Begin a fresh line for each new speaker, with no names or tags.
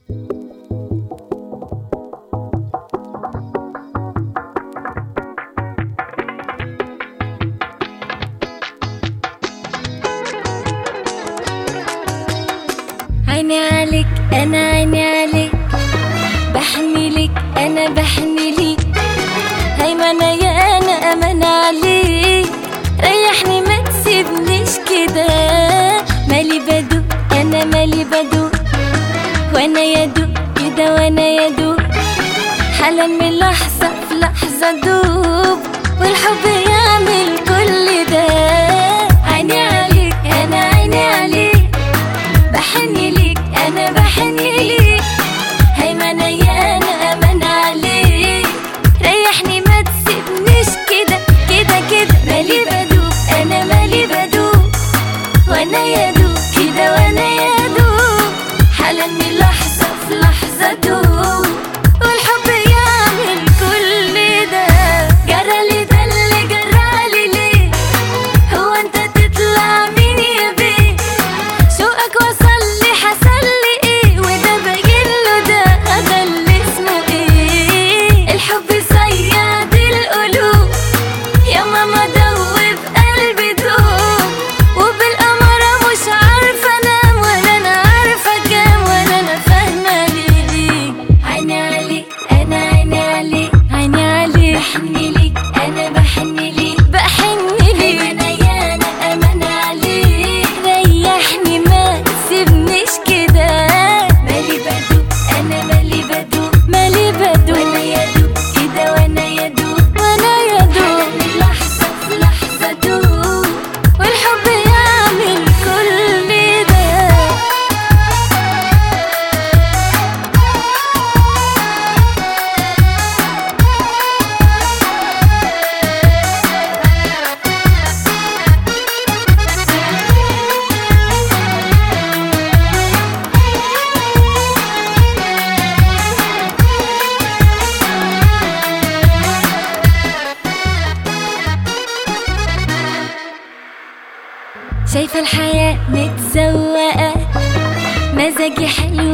عيني عليك انا عيني عليك بحني لك انا بحني ليك هيمنة يا انا امان عليك ريحني ما تسيبنيش كده مالي بدوق انا مالي بدوق وانا يدوق كده وانا يدوق حالا من لحظة في لحظة دوب والحب يعمل كل ده عيني عليك انا عيني عليك بحني ليك انا بحني ليك هيمنة يا انا امان عليك ريحني ما تسيبنيش كده كده كده مالي بدوب انا مالي بدوب وانا يدوب كده وانا يدوب حالا من لحظة في لحظة دوب والحب يعمل كل ده جرالي ده اللي جرالي ليه هو انت تطلع مين يا بيه شوقك وصل لي حصل لي ايه وده باين له ده ده اللي اسمه ايه الحب صياد القلوب يا ماما دوب قلبي دوب وبالقمرة مش عارفة انام ولا انا عارفة كام ولا انا فاهمة ليه عيني عليك انا عيني عليك عيني عليك بحني ليك انا بحني ليك بحني ليك انا يا انا امان عليك ريحني ما تسيبنيش كده مالي بدوب انا مالي بدوب مالي بدوب وانا يدوب كده وانا يدوب وانا يدوب من لحظة في لحظة دوب والحب يعمل كل ده شايفة الحياة متزوقة مزاجي حلو